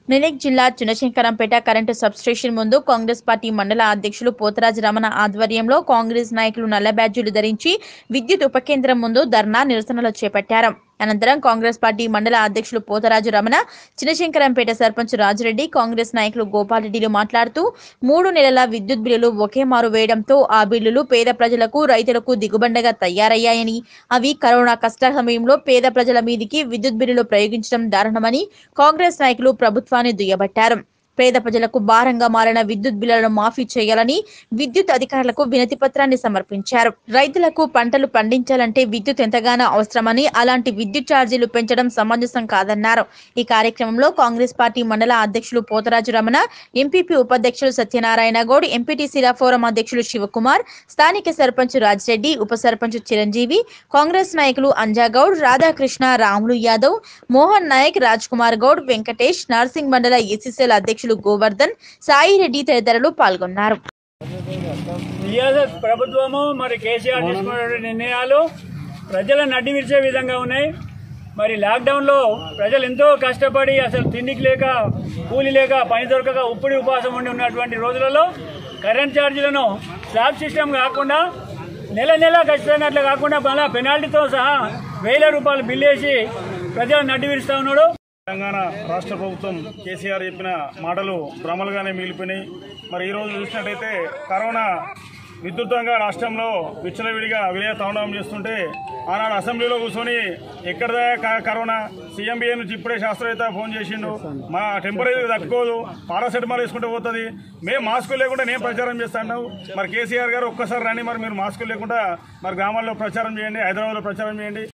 మెదక్ జిల్లా Chinashankarampet current substation ముందు Congress party మండల అధ్యక్షులు పోతరాజు రమణ ఆధ్వర్యంలో కాంగ్రెస్ నాయకులు నల్ల బ్యాడ్జీలు ధరించి విద్యుత్ ఉపకేంద్రం ముందు ధర్నా నిరసనలు చేపట్టారు అనంతరం కాంగ్రెస్ పార్టీ మండల అధ్యక్షులు పోతరాజు రమణ చినశంకరంపేట సర్పంచ్ రాజిరెడ్డి కాంగ్రెస్ నాయకులు గోపాల్ రెడ్డిలు మాట్లాడుతూ మూడు నెలల విద్యుత్ బిల్లులు ఒకే మారు వేయడంతో ఆ బిల్లులు పేద ప్రజలకు రైతులకు దిగుబండగా తయారయ్యాయని అవి కరోనా కష్ట సమయంలో పేద ప్రజల మీదికి విద్యుత్ బిల్లులు ప్రయోగించడం దారుణమని కాంగ్రెస్ నాయకులు ప్రభుత్వాన్ని దుయ్యబట్టారు పేద ప్రజలకు భారంగా మారిన విద్యుత్ బిల్లులను మాఫీ చేయాలని విద్యుత్ అధికారులకు వినతి పత్రాన్ని సమర్పించారు రైతులకు పంటలు పండించాలంటే విద్యుత్ ఎంతగానో అవసరమని అలాంటి విద్యుత్ ఛార్జీలు పెంచడం సమంజసం కాదన్నారు ఈ కార్యక్రమంలో కాంగ్రెస్ పార్టీ మండల అధ్యక్షులు పోతరాజు రమణ ఎంపీపీ ఉపాధ్యక్షులు సత్యనారాయణ గౌడ్ ఎంపీటీసీల ఫోరం అధ్యక్షులు శివకుమార్ స్థానిక సర్పంచ్ రాజిరెడ్డి ఉప సర్పంచ్ చిరంజీవి కాంగ్రెస్ నాయకులు అంజాగౌడ్ రాధాకృష్ణ రాములు యాదవ్ మోహన్ నాయక్ రాజ్ కుమార్ గౌడ్ వెంకటేష్ నర్సింగ్ మండల ఎస్ఎస్ఎల్ అధ్యక్షులు గోవర్ధన్ సాయిరెడ్డి తదితరులు పాల్గొన్నారు టీఆర్ఎస్ ప్రభుత్వము మరి కేసీఆర్ తీసుకున్న నిర్ణయాలు ప్రజలను నడ్డి విరిచే విధంగా ఉన్నాయి మరి లాక్డౌన్లో ప్రజలు ఎంతో కష్టపడి అసలు తిండికి లేక కూలి లేక పని దొరకక ఉప్పుడి ఉపవాసం ఉండి ఉన్నటువంటి రోజులలో కరెంట్ ఛార్జీలను స్లాబ్ సిస్టమ్ కాకుండా నెల నెల ఖచ్చితంగా అట్లా కాకుండా మళ్ళా పెనాల్టీతో సహా వేల రూపాయలు బిల్లు వేసి ప్రజలను నడ్డి విరుస్తా ఉన్నాడు తెలంగాణ రాష్ట్ర ప్రభుత్వం కేసీఆర్ చెప్పిన మాటలు భ్రమలుగానే మిగిలిపోయినాయి మరి ఈ రోజు చూసినట్టయితే కరోనా విద్యుత్తంగా రాష్ట్రంలో విచ్చలవిడిగా విలయ తాండవం చేస్తుంటే ఆనాడు అసెంబ్లీలో కూర్చొని ఎక్కడదా క- కరోనా సీఎంబీఏ నుంచి ఇప్పుడే శాస్త్రవేత్త ఫోన్ చేసిండు మా టెంపరేచర్ తట్టుకోదు పారాసెటమాల్ వేసుకుంటే పోతుంది మేము మాస్కులు లేకుండా నేను ప్రచారం చేస్తాను మరి కేసీఆర్ గారు ఒక్కసారి రండి మరి మీరు మాస్కులు లేకుండా మరి గ్రామాల్లో ప్రచారం చేయండి హైదరాబాద్లో ప్రచారం చేయండి